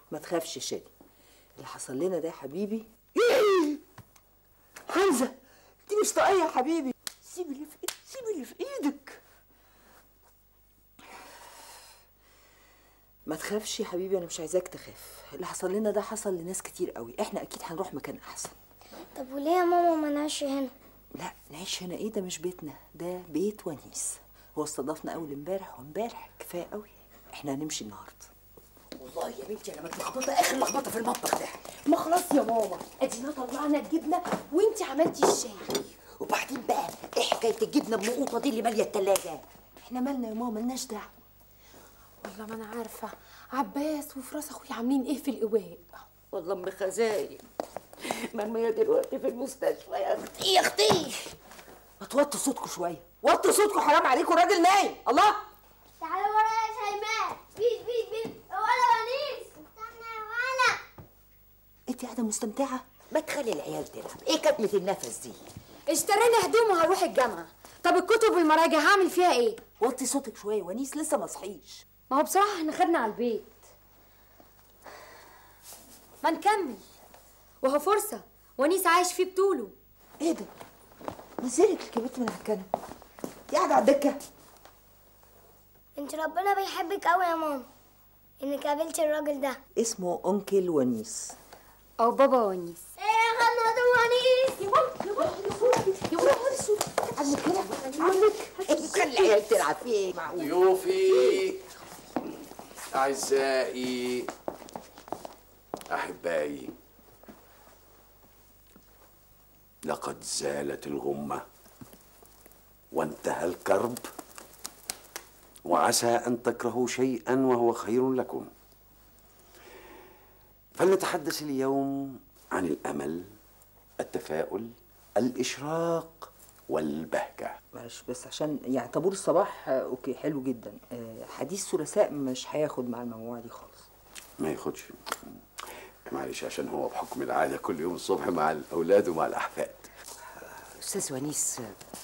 ما تخافش يا شادي اللي حصل لنا ده يا حبيبي حمزه دي مش طاقيه يا حبيبي سيب اللي في ايدك سيب اللي في ايدك ما تخافش يا حبيبي انا مش عايزاك تخاف اللي حصل لنا ده حصل لناس كتير قوي احنا اكيد هنروح مكان احسن طب وليه يا ماما ما نعيش هنا لا نعيش هنا ايه ده مش بيتنا ده بيت ونيس هو استضافنا اول امبارح وامبارح كفايه قوي احنا هنمشي النهارده والله يا بنتي انا متلخبطه اخر لخبطه في المطبخ ده ما خلاص يا ماما ادينا طلعنا الجبنه وانتي عملتي الشاي وبعدين بقى ايه حكايه الجبنه النقوطه دي اللي ماليه التلاجه احنا مالنا يا ماما مالناش دعوه والله ما انا عارفه عباس وفراس اخويا عاملين ايه في القواء والله ام خزاين مرميه دلوقتي في المستشفى يا اختي يا اختي ما توطوا صوتكم شويه وطوا صوتكم حرام عليكم الراجل نايم الله تعالى ورايا يا شيماء بيت بيت بيت ولا ونيس استنى يا ولا انت قاعده مستمتعه ما تخلي العيال تلعب ايه كتمه النفس دي اشترينا هدوم وهروح الجامعة طب الكتب والمراجع هعمل فيها ايه؟ وطي صوتك شويه ونيس لسه ما صحيش ما هو بصراحة احنا خدنا على البيت ما نكمل وهو فرصة ونيس عايش فيه بطوله ايه ده نزلك الكبت من على الكنبه دي قاعده على الدكه انت ربنا بيحبك قوي يا ماما انك قابلتي الراجل ده اسمه انكل ونيس او بابا ونيس ايه يا خدنا هدوم ونيس يا ماما يا ماما يا ماما خلي العيال تلعب في ايه معقول ضيوفي أعزائي أحبائي لقد زالت الغمة وانتهى الكرب وعسى أن تكرهوا شيئا وهو خير لكم فلنتحدث اليوم عن الأمل التفاؤل الإشراق والبهجة معلش بس عشان يعني طابور الصباح آه، اوكي حلو جدا آه، حديث ثلاثاء مش هياخد مع المجموعه دي خالص ما ياخدش معلش عشان هو بحكم العادة كل يوم الصبح مع الأولاد ومع الأحفاد استاذ ونيس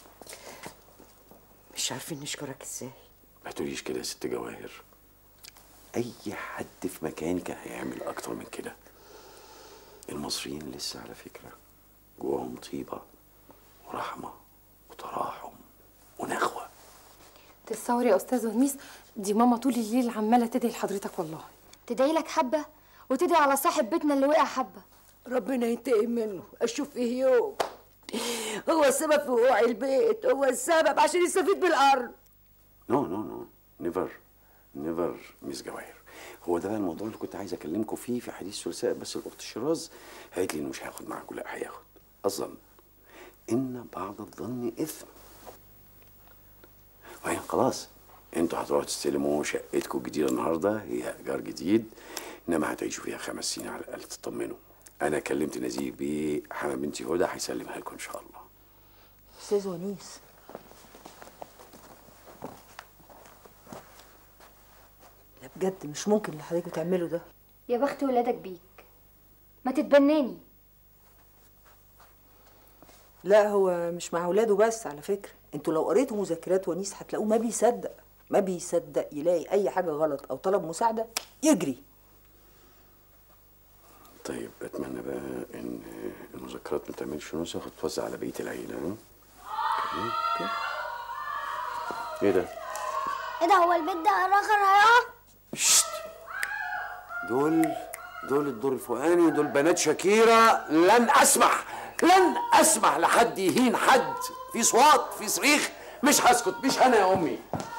مش عارفين نشكرك ازاي ما تقوليش كده يا ست جواهر أي حد في مكانك هيعمل أكتر من كده المصريين لسه على فكرة جواهم طيبة ورحمة وتراحم ونخوة تتصوري يا استاذ ونيس دي ماما طول الليل عماله تدعي لحضرتك والله تدعي لك حبة وتدعي على صاحب بيتنا اللي وقع حبة ربنا ينتقم منه اشوف ايه يوم هو السبب في وقوع البيت هو السبب عشان يستفيد بالارض نو نو نو نيفر نيفر ميس جواهر هو ده بقى الموضوع اللي كنت عايز اكلمكم فيه في حديث ثلاثاء بس الاخت شيراز قالت لي انه مش هياخد معاكم لا هياخد الظن ان بعض الظن اثم وبعدين خلاص انتوا هتروحوا تستلموا شقتكم الجديده النهارده هي ايجار جديد انما هتعيشوا فيها خمس سنين على الاقل تطمنوا انا كلمت نزيه بيه حما بنتي هدى هيسلمها لكم ان شاء الله استاذ ونيس لا بجد مش ممكن اللي حضرتك بتعمله ده يا بخت ولادك بيك ما تتبناني لا هو مش مع اولاده بس على فكره انتوا لو قريتوا مذكرات ونيس هتلاقوه ما بيصدق ما بيصدق يلاقي اي حاجه غلط او طلب مساعده يجري طيب اتمنى بقى ان المذكرات ما تعملش نسخ وتوزع على بقيه العيله ها؟ اوكي ايه ده؟ ايه ده هو البيت ده الاخر هيقع شت دول دول الدور الفوقاني دول بنات شكيرة لن أسمح لن أسمح لحد يهين حد في صوات في صريخ مش هسكت مش أنا يا أمي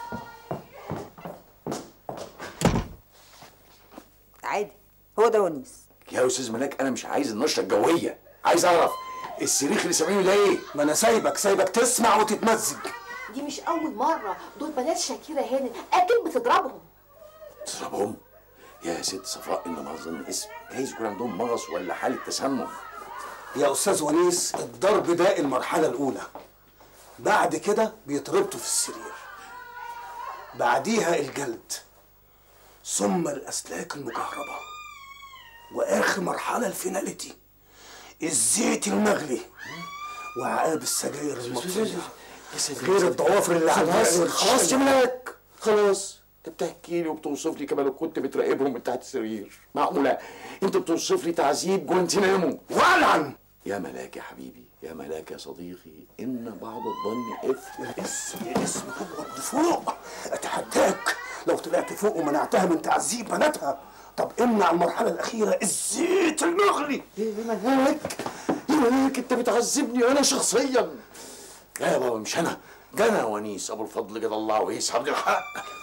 عادي هو ده ونيس يا أستاذ ملاك أنا مش عايز النشرة الجوية عايز أعرف الصريخ اللي سامعينه ده إيه؟ ما انا سايبك سايبك تسمع وتتمزج دي مش اول مره دول بنات شاكيره هانم اكيد بتضربهم تضربهم يا ست صفاء إنما أظن اسم جايز يكون عندهم مغص ولا حالة تسمم يا استاذ ونيس الضرب ده المرحله الاولى بعد كده بيتربطوا في السرير بعديها الجلد ثم الاسلاك المكهربه واخر مرحله الفيناليتي الزيت المغلي وعقاب السجاير المطفيه غير الضوافر اللي على خلاص العين خلاص والشنب. جملك خلاص انت بتحكي لي وبتوصف لي كما لو كنت بتراقبهم من تحت السرير معقوله انت بتوصف لي تعذيب جوانتينامو ولعن يا ملاك يا حبيبي يا ملاك يا صديقي ان بعض الظن اثم اسم اسم هو اللي فوق اتحداك لو طلعت فوق ومنعتها من تعذيب بناتها طب امنع المرحله الاخيره الزيت المغلي يا ملاك يا ملاك انت بتعذبني انا شخصيا لا يا بابا مش انا ده انا ونيس ابو الفضل جد الله وعيسى عبد الحق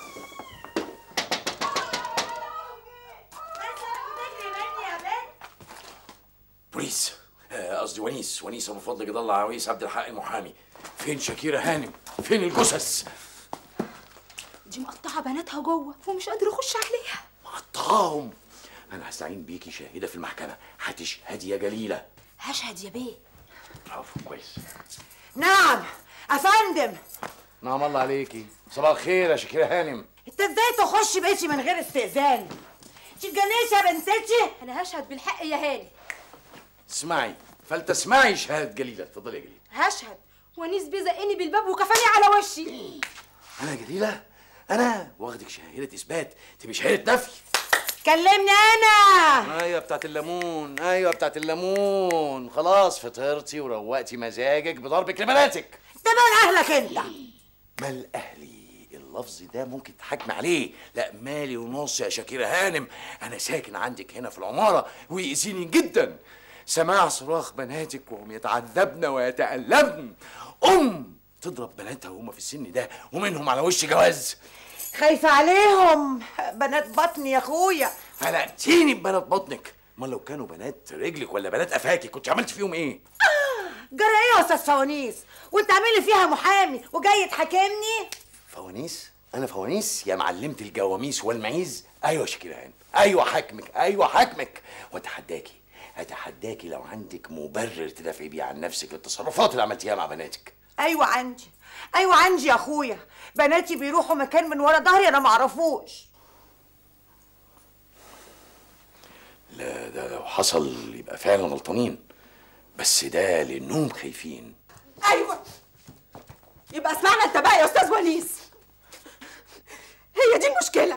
بوليس آه، قصدي ونيس ونيس ابو الفضل جد الله وعيسى عبد الحق المحامي فين شكيرة هانم فين الجثث دي مقطعه بناتها جوه ومش قادر اخش عليها مقطعهم انا هستعين بيكي شاهده في المحكمه هتشهدي يا جليله هشهد يا بيه برافو كويس نعم افندم نعم الله عليكي صباح الخير يا شكيرة هانم انت ازاي تخش بيتي من غير استئذان تتجنيش يا بنتتي انا هشهد بالحق يا هاني اسمعي فلتسمعي شهادة جليلة اتفضلي يا جليلة هشهد ونيس بيه زقني بالباب وكفاني على وشي أنا جليلة أنا واخدك شهادة إثبات تبقى شهادة نفي كلمني انا أيوة بتاعت الليمون أيوة بتاعت الليمون خلاص فطرتي وروقتي مزاجك بضربك لبناتك انت مال اهلك انت مال أهلي اللفظ ده ممكن تحاكم عليه لا مالي ونص يا شكيرة هانم أنا ساكن عندك هنا في العمارة ويأذيني جدا سماع صراخ بناتك وهم يتعذبن ويتألمن أم تضرب بناتها وهم في السن ده ومنهم على وش جواز خايفه عليهم بنات بطني يا اخويا فلقتيني ببنات بطنك امال لو كانوا بنات رجلك ولا بنات قفاكي كنت عملت فيهم ايه جرى ايه يا استاذ فوانيس وانت عامل لي فيها محامي وجاي تحاكمني فوانيس انا فوانيس يا معلمه الجواميس والمعيز ايوه شكيرة هانم ايوه حاكمك ايوه حاكمك واتحداكي اتحداكي لو عندك مبرر تدافعي بيه عن نفسك للتصرفات اللي عملتيها مع بناتك ايوه عندي ايوه عندي يا اخويا بناتي بيروحوا مكان من ورا ظهري انا معرفوش لا ده لو حصل يبقى فعلا غلطانين بس ده لانهم خايفين ايوه يبقى اسمعنا انت بقى يا استاذ ونيس هي دي المشكله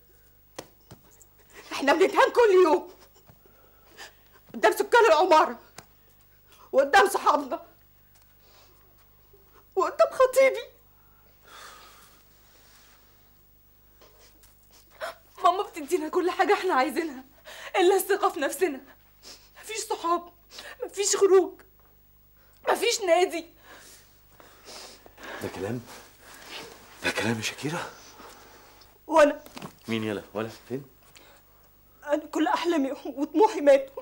احنا بنتهان كل يوم قدام سكان العماره وقدام صحابنا وقدام خطيبي ماما بتدينا كل حاجه احنا عايزينها الا الثقه في نفسنا مفيش صحاب مفيش خروج مفيش نادي ده كلام ده كلام يا شكيرة وانا مين يلا ولا فين انا كل احلامي وطموحي ماتوا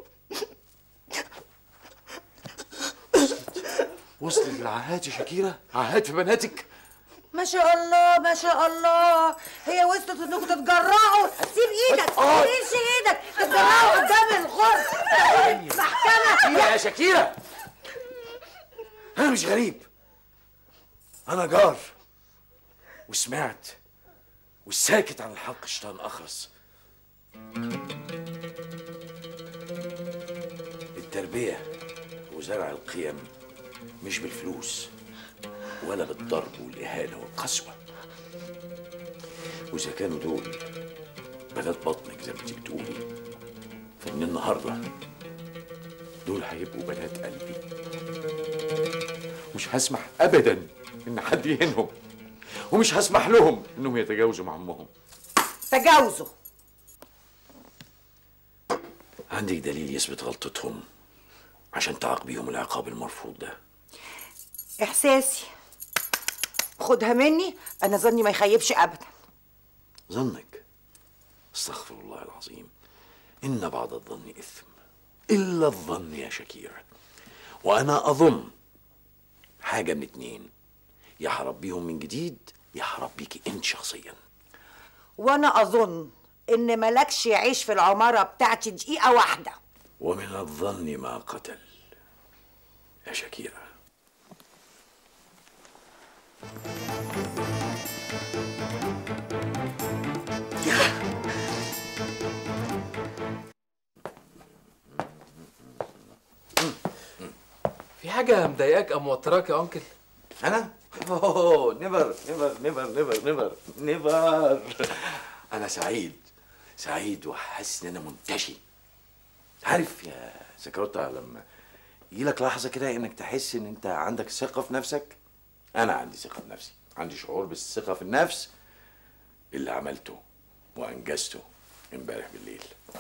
وصلت العاهات يا شكيرة عاهات في بناتك ما شاء الله ما شاء الله هي وصلت انكم تتجرأوا سيب ايدك ما تشيلش ايدك تتجرأوا قدام الغرفه محكمه شكيرة يا شكيرة أنا مش غريب أنا جار وسمعت والساكت عن الحق شيطان أخرس التربية وزرع القيم مش بالفلوس ولا بالضرب والإهانة والقسوة وإذا كانوا دول بنات بطنك زي ما انت بتقولي فمن النهارده دول هيبقوا بنات قلبي مش هسمح ابدا ان حد يهينهم ومش هسمح لهم انهم يتجاوزوا مع امهم تجاوزوا عندك دليل يثبت غلطتهم عشان تعاقبيهم العقاب المرفوض ده احساسي خدها مني انا ظني ما يخيبش ابدا ظنك استغفر الله العظيم ان بعض الظن اثم الا الظن يا شكيرة وانا اظن حاجه من اتنين يا هربيهم من جديد يا هربيكي انت شخصيا وانا اظن ان ملكش يعيش في العماره بتاعتي دقيقه واحده ومن الظن ما قتل يا شكيرة في حاجة مضايقاك أو موتراك يا أنكل؟ أنا؟ أوه نيفر نيفر نيفر نيفر نيفر نيفر انا سعيد سعيد وحاسس ان انا منتشي عارف يا سكروتا لما يجيلك لحظه كده انك تحس ان انت عندك ثقه في نفسك انا عندي ثقه في نفسي عندي شعور بالثقه في النفس اللي عملته وانجزته امبارح بالليل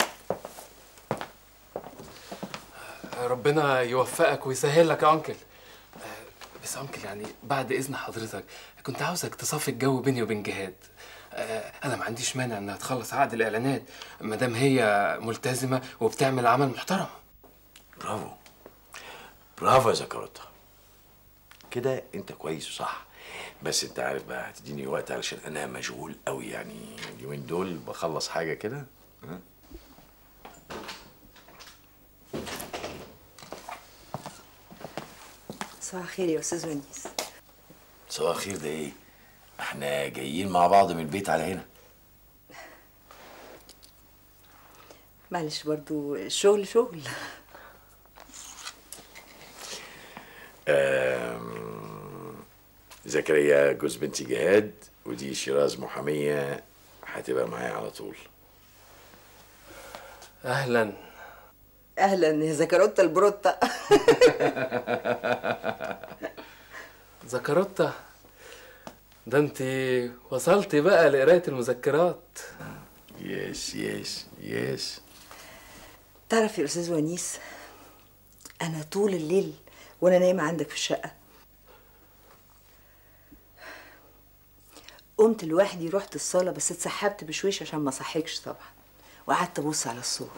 ربنا يوفقك ويسهل لك يا انكل آه، بس يا انكل يعني بعد اذن حضرتك كنت عاوزك تصفي الجو بيني وبين جهاد آه، انا ما عنديش مانع انها تخلص عقد الاعلانات ما دام هي ملتزمه وبتعمل عمل محترم برافو برافو يا زكروتا كده انت كويس وصح بس انت عارف بقى هتديني وقت علشان انا مشغول قوي يعني اليومين دول بخلص حاجه كده ها؟ صباح الخير يا استاذ ونيس صباح الخير ده ايه احنا جايين مع بعض من البيت على هنا معلش برضو الشغل شغل آم، زكريا جوز بنتي جهاد ودي شيراز محامية هتبقى معايا على طول اهلا اهلا يا زكروتا البروتا زكروتا ده انت وصلتي بقى لقرايه المذكرات يس يس يس تعرف يا استاذ ونيس انا طول الليل وانا نايمه عندك في الشقه قمت لوحدي رحت الصاله بس اتسحبت بشويش عشان ما صحيكش طبعا وقعدت ابص على الصور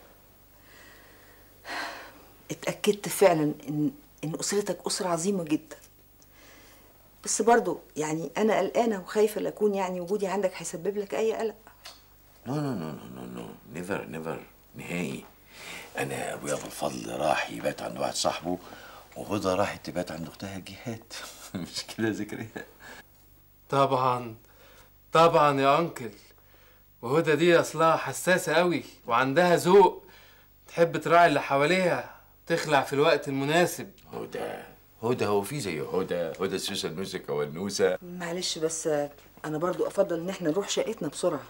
اتاكدت فعلا ان ان اسرتك اسره عظيمه جدا بس برضو يعني انا قلقانه وخايفه لاكون يعني وجودي عندك هيسبب لك اي قلق نو نو نو نو نو نو نيفر نيفر نهائي انا ابويا ابو الفضل راح يبات عند واحد صاحبه وهدى راحت تبات عند اختها جهاد مش كده يا زكريا طبعا طبعا يا انكل وهدى دي اصلها حساسه قوي وعندها ذوق تحب تراعي اللي حواليها تخلع في الوقت المناسب هدى هدى هو في زي هدى هدى السوسه الموسيقى والنوسه معلش بس انا برضو افضل ان احنا نروح شقتنا بسرعه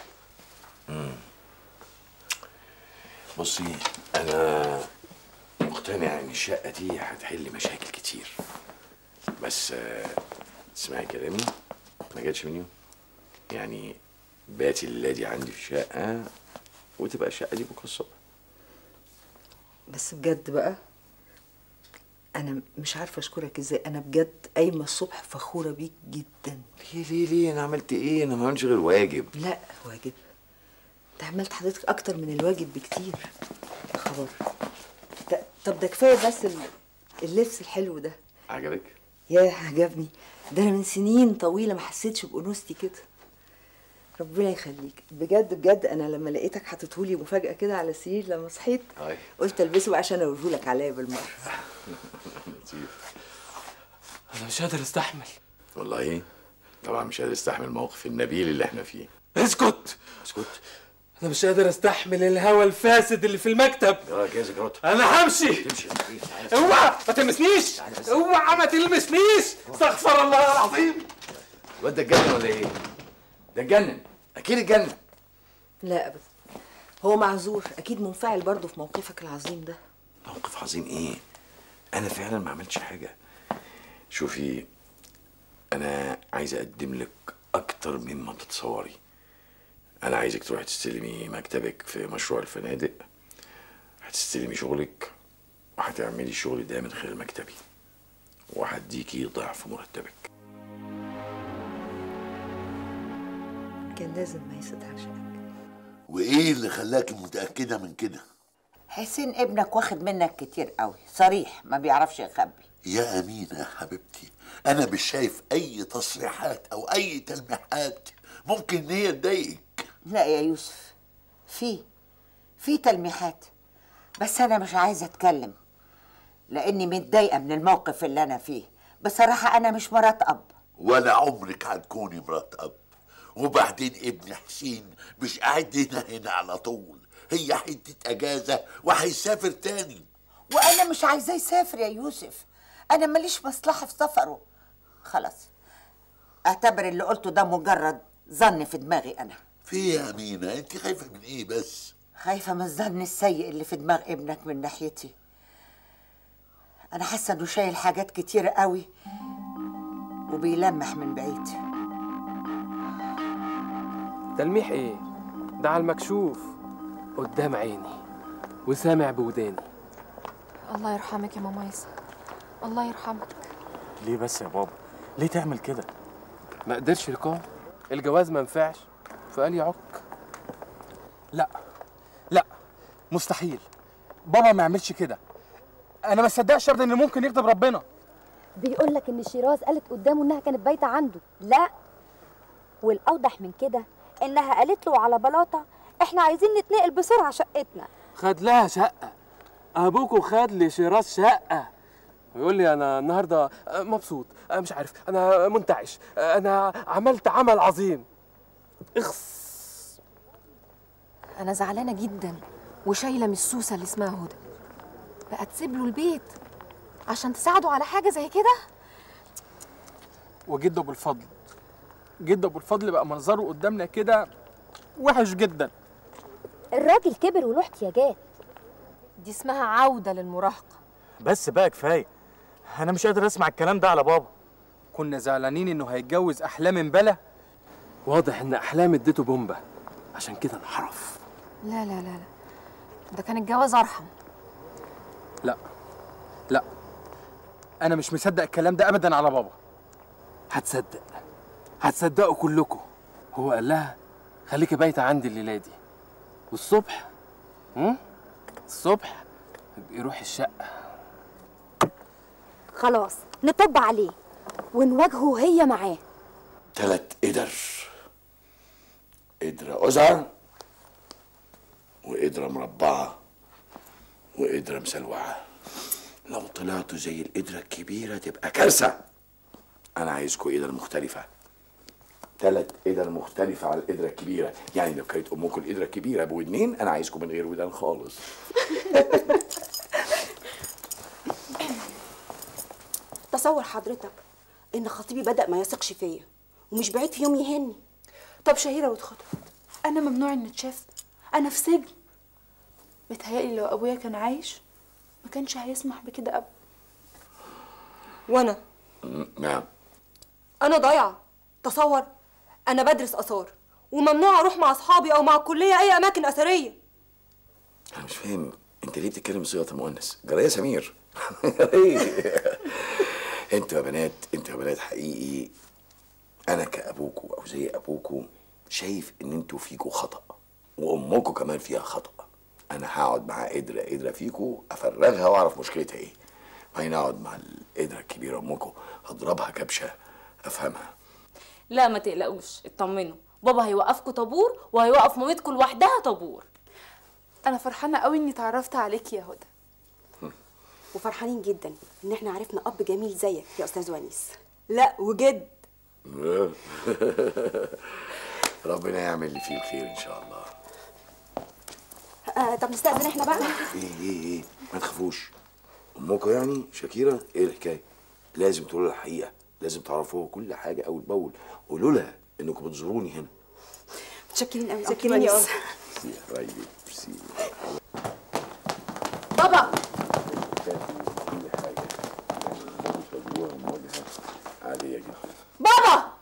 بصي انا مقتنع ان الشقه دي هتحل مشاكل كتير بس آه، تسمعي كلامي ما جاتش من يوم يعني باتي الليله دي عندي في الشقه وتبقى الشقه دي بكره الصبح بس بجد بقى انا مش عارفه اشكرك ازاي انا بجد قايمه الصبح فخوره بيك جدا ليه ليه ليه انا عملت ايه انا ما عملتش غير واجب لا واجب انت عملت حضرتك اكتر من الواجب بكتير يا خبر ط- طب ده كفايه بس ال- اللبس الحلو ده عجبك يا عجبني ده انا من سنين طويله ما حسيتش بانوثتي كده ربنا يخليك بجد بجد انا لما لقيتك حاططهولي مفاجاه كده على السرير لما صحيت هاي قلت البسه بقى عشان اوريهولك عليا بالمره لطيف انا مش قادر استحمل والله طبعا مش قادر استحمل الموقف النبيل اللي احنا فيه اسكت اسكت انا مش قادر استحمل الهوا الفاسد اللي في المكتب يا جاز جرات انا همشي تمشي اوعى ما تلمسنيش اوعى ما تلمسنيش استغفر الله العظيم الواد ده اتجنن ولا ايه؟ ده اتجنن اكيد اتجنن لا ابدا هو معذور اكيد منفعل برضه في موقفك العظيم ده موقف عظيم ايه؟ انا فعلا ما عملتش حاجه شوفي انا عايز اقدم لك اكتر مما تتصوري انا عايزك تروحي تستلمي مكتبك في مشروع الفنادق هتستلمي شغلك وهتعملي الشغل ده من خلال مكتبي وهديكي ضعف مرتبك كان لازم ما يصدقش وايه اللي خلاكي متاكده من كده حسين ابنك واخد منك كتير قوي صريح ما بيعرفش يخبي يا امينه يا حبيبتي انا مش شايف اي تصريحات او اي تلميحات ممكن ان هي تضايقك لا يا يوسف في في تلميحات بس انا مش عايزه اتكلم لاني متضايقه من الموقف اللي انا فيه بصراحه انا مش مرات اب ولا عمرك هتكوني مرات اب وبعدين ابن حسين مش قاعد هنا هنا على طول هي حته اجازه وهيسافر تاني وانا مش عايزاه يسافر يا يوسف انا ماليش مصلحه في سفره خلاص اعتبر اللي قلته ده مجرد ظن في دماغي انا في إيه يا أمينة أنت خايفة من إيه بس خايفة من الظن السيء اللي في دماغ ابنك من ناحيتي أنا حاسة إنه شايل حاجات كتيرة قوي وبيلمح من بعيد تلميح ايه ده على المكشوف قدام عيني وسامع بوداني الله يرحمك يا ماما يسا الله يرحمك ليه بس يا بابا ليه تعمل كده ما قدرش يقاوم الجواز ما ينفعش فقال يعك لا لا مستحيل بابا ما يعملش كده انا ما صدقش ابدا ان ممكن يغضب ربنا بيقول لك ان شيراز قالت قدامه انها كانت بايته عنده لا والاوضح من كده انها قالت له على بلاطه احنا عايزين نتنقل بسرعه شقتنا خد لها شقة أبوكوا خد لي شيراز شقة ويقول لي أنا النهاردة مبسوط أنا مش عارف أنا منتعش أنا عملت عمل عظيم اخس انا زعلانه جدا وشايله من السوسه اللي اسمها هدى بقى تسيب له البيت عشان تساعده على حاجه زي كده وجد ابو الفضل جد ابو الفضل بقى منظره قدامنا كده وحش جدا الراجل كبر وله احتياجات دي اسمها عوده للمراهقه بس بقى كفايه انا مش قادر اسمع الكلام ده على بابا كنا زعلانين انه هيتجوز احلام بلا واضح إن أحلام اديته بومبة عشان كده انحرف لا لا لا لا ده كان الجواز ارحم لا لا انا مش مصدق الكلام ده ابدا على بابا هتصدق هتصدقوا كلكم هو قال لها خليكي بايتة عندي الليلة دي والصبح هم؟ الصبح يروح الشقة خلاص نطب عليه ونواجهه هي معاه تلات قدر قدرة أزعر وقدرة مربعة وقدرة مسلوعة لو طلعتوا زي القدرة الكبيرة تبقى كارثة أنا عايزكوا قدر مختلفة تلات قدر مختلفة على القدرة الكبيرة يعني لو كانت أمكم القدرة الكبيرة بودنين أنا عايزكم من غير ودان خالص تصور حضرتك ان خطيبي بدأ ما يثقش فيا ومش بعيد في يوم يهني طب شهيره واتخطب انا ممنوع ان اتشاف انا في سجن متهيألي لو ابويا كان عايش ما كانش هيسمح بكده ابدا وانا نعم انا ضايعه تصور انا بدرس اثار وممنوع اروح مع اصحابي او مع الكليه اي اماكن اثريه أنا مش فاهم أنت ليه بتتكلم بصيغة المؤنث؟ جراية سمير إيه؟ انتوا يا بنات انتوا يا بنات حقيقي انا كابوكوا او زي ابوكوا شايف ان انتوا فيكوا خطا وامكوا كمان فيها خطا انا هقعد مع قدره قدره فيكوا افرغها واعرف مشكلتها ايه بعدين اقعد مع القدره الكبيره امكوا اضربها كبشه افهمها لا ما تقلقوش اطمنوا بابا هيوقفكوا طابور وهيوقف مامتكوا لوحدها طابور انا فرحانه قوي اني اتعرفت عليك يا هدى وفرحانين جدا ان احنا عرفنا اب جميل زيك يا استاذ ونيس لا وجد ربنا يعمل اللي فيه الخير ان شاء الله آه طب نستأذن احنا بقى ايه ايه ايه ما تخافوش امكوا يعني شاكيره ايه الحكايه لازم تقولوا لها الحقيقه لازم تعرفوا كل حاجه اول باول قولوا لها انكم بتزوروني هنا متشكرين قوي متشكرين يا ونيس. ميرسي يا حبايبي ميرسي بابا كل حاجه خدوها مواجهه عاديه جدا بابا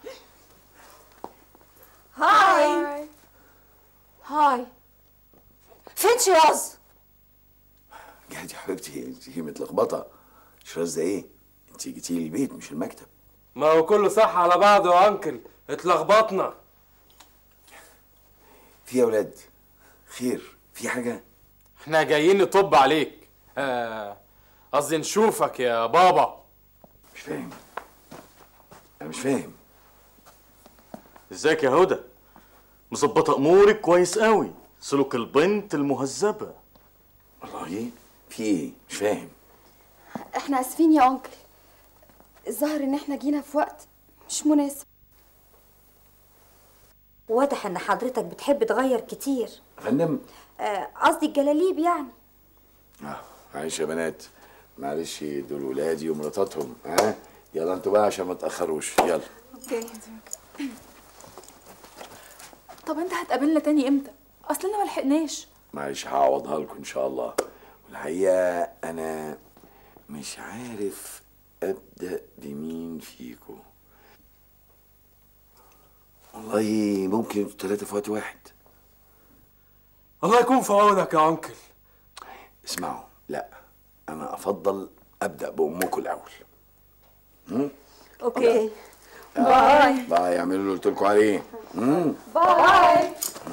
هاي هاي فين شيراز جهدي يا حبيبتي انت متلخبطه شراز ده ايه انت جيتي لي البيت مش المكتب ما هو كله صح على بعضه يا أنكل اتلخبطنا في يا اولاد خير في حاجه احنا جايين نطب عليك آه، قصدي نشوفك يا بابا مش فاهم انا مش فاهم ازيك يا هدى مظبطه امورك كويس قوي سلوك البنت المهذبه والله في ايه مش فاهم احنا اسفين يا انكل الظاهر ان احنا جينا في وقت مش مناسب واضح ان حضرتك بتحب تغير كتير يا فندم آه، قصدي الجلاليب يعني اه معلش يا بنات معلش دول ولادي ومراتاتهم ها يلا انتوا بقى عشان ما تاخروش يلا اوكي طب انت هتقابلنا تاني امتى اصل انا ملحقناش معلش هعوضها لكم ان شاء الله والحقيقه انا مش عارف ابدا بمين فيكم والله ممكن انتوا ثلاثه في وقت واحد الله يكون في عونك يا انكل اسمعوا لا انا افضل ابدا بامكم الاول هم؟ اوكي باي باي اعملوا اللي قلت لكم عليه هم؟ باي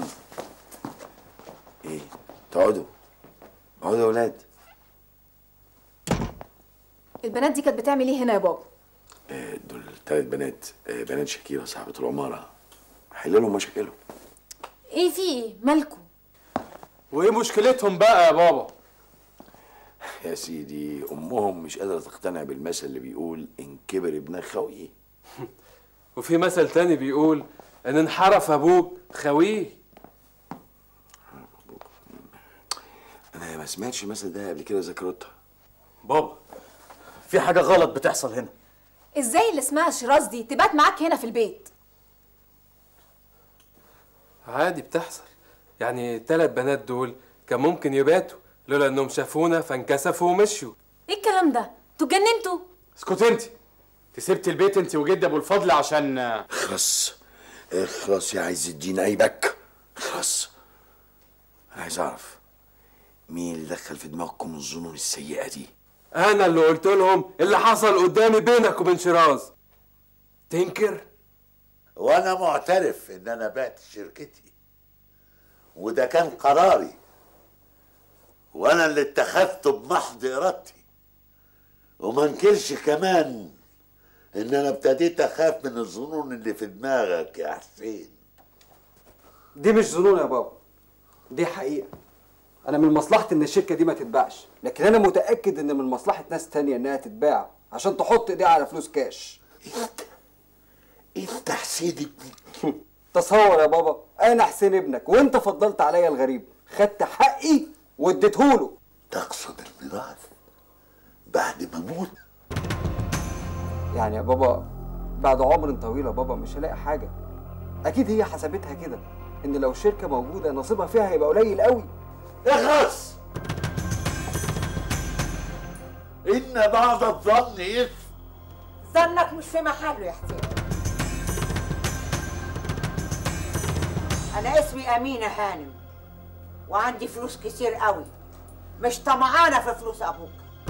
ايه تقعدوا اقعدوا يا ولاد البنات دي كانت بتعمل ايه هنا يا بابا آه، دول ثلاث بنات آه، بنات شكيرة صاحبة العمارة حل لهم مشاكلهم ايه في ايه مالكم وايه مشكلتهم بقى يا بابا يا سيدي امهم مش قادرة تقتنع بالمثل اللي بيقول ان كبر ابنك خويه وفي مثل تاني بيقول ان انحرف ابوك خويه انا ما سمعتش المثل ده قبل كده ذكرتها بابا في حاجة غلط بتحصل هنا ازاي اللي اسمها شيراز دي تبات معاك هنا في البيت عادي بتحصل يعني التلات بنات دول كان ممكن يباتوا لولا انهم شافونا فانكسفوا ومشوا ايه الكلام ده انتوا اتجننتوا اسكت انت انت سبت البيت انت وجد ابو الفضل عشان اخرس اخرس يا عز الدين ايبك اخرس انا عايز اعرف مين اللي دخل في دماغكم الظنون السيئة دي انا اللي قلت لهم اللي حصل قدامي بينك وبين شيراز تنكر وانا معترف ان انا بعت شركتي وده كان قراري وانا اللي اتخذته بمحض ارادتي وما انكرش كمان ان انا ابتديت اخاف من الظنون اللي في دماغك يا حسين دي مش ظنون يا بابا دي حقيقة أنا من مصلحتي إن الشركة دي ما تتباعش لكن أنا متأكد إن من مصلحة ناس تانية إنها تتباع عشان تحط إيديها على فلوس كاش انت حسين ابني تصور يا بابا أنا حسين ابنك وأنت فضلت عليا الغريب خدت حقي واديتهوله تقصد الميراث بعد ما اموت يعني يا بابا بعد عمر طويل يا بابا مش هلاقي حاجة أكيد هي حسبتها كده إن لو الشركة موجودة نصيبها فيها هيبقى قليل قوي اخلص ان بعض الظن اثم ظنك مش في محله يا حسين انا اسمي امينه هانم وعندي فلوس كتير قوي مش طمعانه في فلوس ابوك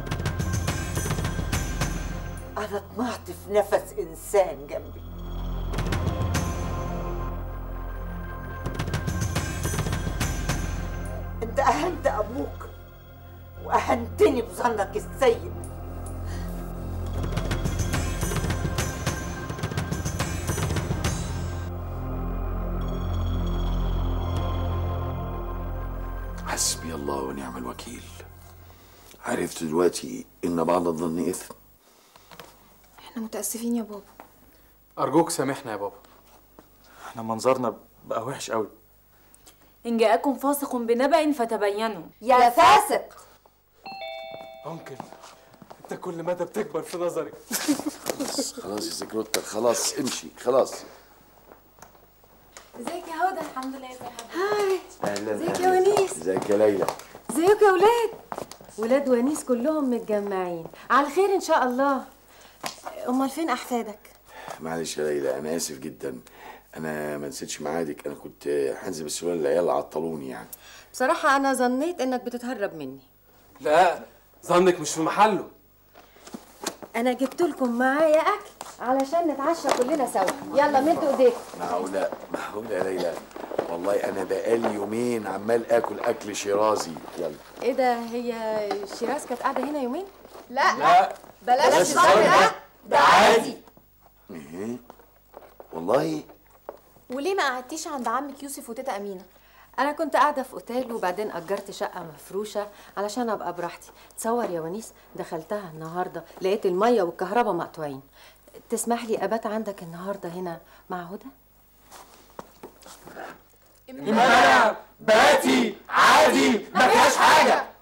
انا طمعت في نفس انسان جنبي انت اهنت ابوك واهنتني بظنك السيء حسبي الله ونعم الوكيل عرفت دلوقتي ان بعض الظن اثم احنا متاسفين يا بابا ارجوك سامحنا يا بابا احنا منظرنا بقى وحش قوي ان جاءكم فاسق بنبأ فتبينوا يا فاسق انكل انت كل مدى بتكبر في نظري خلاص خلاص يا سكروتة خلاص امشي خلاص ازيك يا هدى الحمد لله ازي هاي اهلا ازيك يا ونيس؟ ازيك يا ليلى ازيكم يا ولاد ولاد ونيس كلهم متجمعين على خير ان شاء الله امال فين احفادك معلش يا ليلى انا اسف جدا انا ما نسيتش ميعادك انا كنت هنزل بالسؤال العيال عطلوني يعني بصراحه انا ظنيت انك بتتهرب مني لا ظنك مش في محله انا جبت لكم معايا اكل علشان نتعشى كلنا سوا يلا مدوا ايديكم معقولة معقولة يا ليلى والله انا بقالي يومين عمال اكل اكل شيرازي يلا ايه ده هي شيراز كانت قاعده هنا يومين لا لا بلاش بلاش الظن ده ده عادي ايه والله وليه ما قعدتيش عند عمك يوسف وتيتا امينه انا كنت قاعده في اوتيل وبعدين اجرت شقه مفروشه علشان ابقى براحتي تصور يا ونيس دخلتها النهارده لقيت الميه والكهرباء مقطوعين تسمح لي ابات عندك النهارده هنا مع هدى امبارح باتي عادي ما فيهاش حاجه